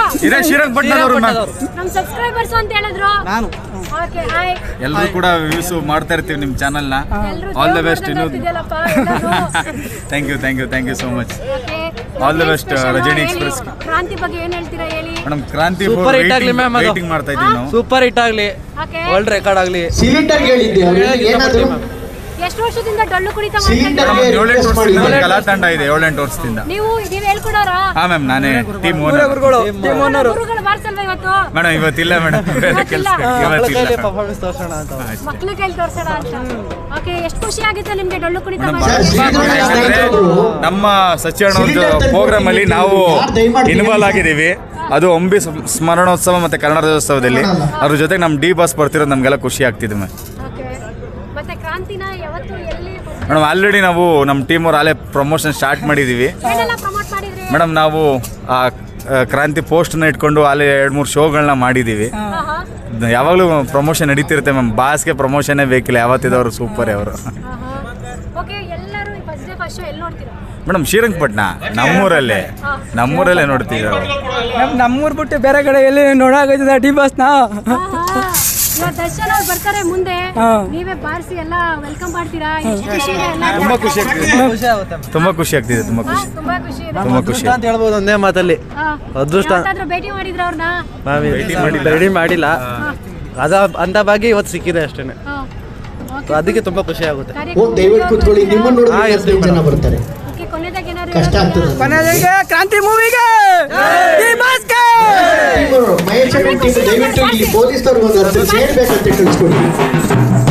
ಇದೇ ಶ್ರೀರಂಗಪಟ್ಟಣದವರು ಮ್ಯಾಮ್ ನಮ್ ಸಬ್ಸ್ಕ್ರೈಬರ್ಸ್ ಅಂತ ಹೇಳಿದ್ರು ನಾನು ಓಕೆ ಹಾಯ್ ಎಲ್ಲರೂ ಕೂಡ ವ್ಯೂಸ್ ಮಾಡ್ತಾ ಇರ್ತೀವಿ ನಿಮ್ಮ ಚಾನಲ್ನ ಎಲ್ರು ಆಲ್ ದ ದೇವ್ರ್ ಬೆಸ್ಟ್ ಇನ್ನು ನೋಡ್ದಂಗ್ ಆಗ್ತಿದ್ಯಲ್ಲಪ್ಪ, ಎಲ್ಲರೂ. Thank you thank you thank you so much Okay. All the ಏನ್ best, special? ರಜನಿ ಹೇಳಿ. Express. ಕ್ರಾಂತಿ ಬಗ್ಗೆ ಏನ್ ಹೇಳ್ತೀರಾ ಹೇಳಿ ಮೇಡಮ್ ಕ್ರಾಂತಿ Super hit ಆಗ್ಲಿ ma'am ಅದು. ವೇಟಿಂಗ್ ಮಾಡ್ತಾ ಇದೀವಿ ನಾವು ಸೂಪರ್ ಹಿಟ್ ಆಗಲಿ ಓಕೆ ವರ್ಲ್ಡ್ ರೆಕಾರ್ಡ್ ಆಗಲಿ ಸಿಲಿಂಡರ್ ಹೇಳಿದ್ದೆ ಅವ್ರಿಗೆ ಏನಾದ್ರು ಎಷ್ಟು ವರ್ಷದಿಂದ ಡೊಳ್ಳು ಕುಣಿತ ಸಿಲಿಂಡರ್ ಮಾಡ್ತಾ ಇದ್ದೀರಾ? ಏಳೆಂಟು request ವರ್ಷದಿಂದ ಮಾಡಿದ್ದಾರೆ. ಕಲಾ ತಂಡ ಇದೆ ಏಳೆಂಟು ವರ್ಷದಿಂದ ನೀವು ನೀವ್ ಹೇಳ್ಕೊಡೋರಾ ಹಾ ಮ್ಯಾಮ್ ನಾನೇ ಟೀಮ್ ಓನರ್ ಗುರುಗಳು ಟೀಮ್ ಓನರು ಗುರುಗಳು ಬಾರ್ಸಲ್ವಾ ಇವತ್ತು ಮೇಡಮ್ ಇವತ್ತಿಲ್ಲ ಮೇಡಮ್ ಬೇರೆ ಕೆಲಸ ಮಕ್ಕಳ ಕೈಲಿ ಇವತ್ತಿಲ್ಲ ಪರ್ಫಾರ್ಮೆನ್ಸ್ ತೋರ್ಸೋಣ ಅಂತ ಮಕ್ಳು ಕೈಲಿ ತೋರ್ಸೋಣ ಅಂತ ಓಕೆ ಎಷ್ಟು ಖುಷಿ ಆಗಿತ್ತು ನಿಮ್ಗೆ ಡೊಳ್ಳು ಕುಣಿತ ಮೇಡಮ್ ಮಾಡಿ ಯಾಕಂದ್ರೆ ನಮ್ಮ ಸಚಿವಣ್ಣ ಅವ್ರದ್ದು ಪ್ರೋಗ್ರಾಮ್ ಅಲ್ಲಿ ನಾವು ಇನ್ವಾಲ್ವ್ ಆಗಿದ್ದೀವಿ ಅದು ಅಂಬಿ ಸ್ಮ- ಸ್ಮರಣೋತ್ಸವ ಮತ್ತೆ ಕನ್ನಡ ರಾಜ್ಯೋತ್ಸವದಲ್ಲಿ ಅದ್ರ ಜೊತೆಗೆ ನಮ್ಮ ಡಿ ಬಾಸ್ ಬರ್ತಿರೋದು ನಮಗೆಲ್ಲ ಖುಷಿ ಆಗ್ತಿದೆ ಮ್ಯಾಮ್ ಓಕೆ ಮತ್ತೆ ಕ್ರಾಂತಿನ ಯಾವತ್ತು ಎಲ್ಲಿ ಮೇಡಮ್ ಆಲ್ರೆಡಿ ನಾವು ನಮ್ಮ ಟೀಮ್ ಅವ್ರು ಅಲ್ಲೇ ಪ್ರಮೋಷನ್ ಸ್ಟಾರ್ಟ್ ಮಾಡಿದ್ದೀವಿ ಏನೆಲ್ಲ ಪ್ರಮೋಟ್ ಮಾಡಿದ್ರಿ ಮೇಡಮ್ ನಾವು ಆ ಆ, ಕ್ರಾಂತಿ ಪೋಸ್ಟ್ನ ಇಟ್ಕೊಂಡು ಅಲ್ಲಿ ಎರಡು ಮೂರು ಶೋಗಳನ್ನ ಮಾಡಿದ್ದೀವಿ ಆಹಾ, ಯಾವಾಗಲೂ ಪ್ರಮೋಷನ್ ನಡೀತಿರುತ್ತೆ ಮ್ಯಾಮ್ ಬಾಸ್ಗೆ ಪ್ರಮೋಷನ್ನೇ ಬೇಕಿಲ್ಲ ಯಾವತ್ತಿದವರು ಸೂಪರ್ ಅವರು ಆಹಾ. ಓಕೆ ಎಲ್ಲರೂ ಈ ಫಸ್ಟ್ ಡೇ ಫಸ್ಟ್ ಶೋ ಎಲ್ಲಿ ನೋಡ್ತೀರಾ ಮೇಡಮ್ ಶ್ರೀರಂಗಪಟ್ಟಣ ನಮ್ಮೂರಲ್ಲೇ ನಮ್ಮೂರಲ್ಲೇ ನೋಡ್ತೀವಿ ನಾವು ನಮ್ ನಮ್ಮೂರ್ ಬಿಟ್ಟು ಬೇರೆ ಕಡೆ ಎಲ್ಲಿ ನೋಡಾಗೈತದ ಡಿ ಬಸ್ನ ಆಹಾ. ಇವಾಗ ದರ್ಶನ್ ಅವ್ರು ಬರ್ತಾರೆ ಮುಂದೆ ಹಾ. ನೀವೇ ಬಾರಿಸಿ ಎಲ್ಲ ವೆಲ್ಕಮ್ ಮಾಡ್ತೀರಾ ಎಷ್ಟು ಖುಷಿ ಇದೆ ಎಲ್ಲ ತುಂಬ ಖುಷಿ ಆಗ್ತಿದೆ ಖುಷಿ ಆಗುತ್ತೆ ತುಂಬ ಖುಷಿ ಆಗ್ತಿದೆ ತುಂಬ ಹಾ, ಖುಷಿ ತುಂಬಾ ಖುಷಿ ಇದೆ ತುಂಬ ಖುಷಿ ಅದೃಷ್ಟ ಅಂತ ಹೇಳ್ಬೋದು ಒಂದೇ ಮಾತಲ್ಲಿ ಹಾ. ಅದೃಷ್ಟ. ಯಾವತ್ತಾದ್ರೂ ಭೇಟಿ ಮಾಡಿದ್ರ ಅವ್ರನ್ನ ನಾವು ರೆಡಿ ಮಾಡಿಲ್ಲ ಅದ ಅಂತ ಭಾಗ್ಯ ಇವತ್ತು ಸಿಕ್ಕಿದೆ ಅಷ್ಟೇನೆ ಅದಕ್ಕೆ ತುಂಬಾ ಖುಷಿ ಆಗುತ್ತೆ ಓ ದಯವಿಟ್ಟು ಕೂತ್ಕೊಳ್ಳಿ ನಿಮ್ಮನ್ನ ನೋಡಿದ್ರೆ ಹದಿನೈದು ಜನ ಬರ್ತಾರೆ ಕೊನೆದಾಗ ಏನಾದ್ರು ಕಷ್ಟ ಆಗ್ತದೆ ಕೊನೆಗೆ ಕ್ರಾಂತಿ ಮೂವಿಗೆ ಡಿ ಬಸ್ಗೆ ಮಹೇಶ್ ಟೀಮ್ ದಯವಿಟ್ಟು ಇಲ್ಲಿ ಪೊಲೀಸ್ನವ್ರಿಗೆ ಒಂದು ಹತ್ತು ಚೇರ್ ಬೇಕಂತ ಕಳಿಸ್ಕೊಡಿ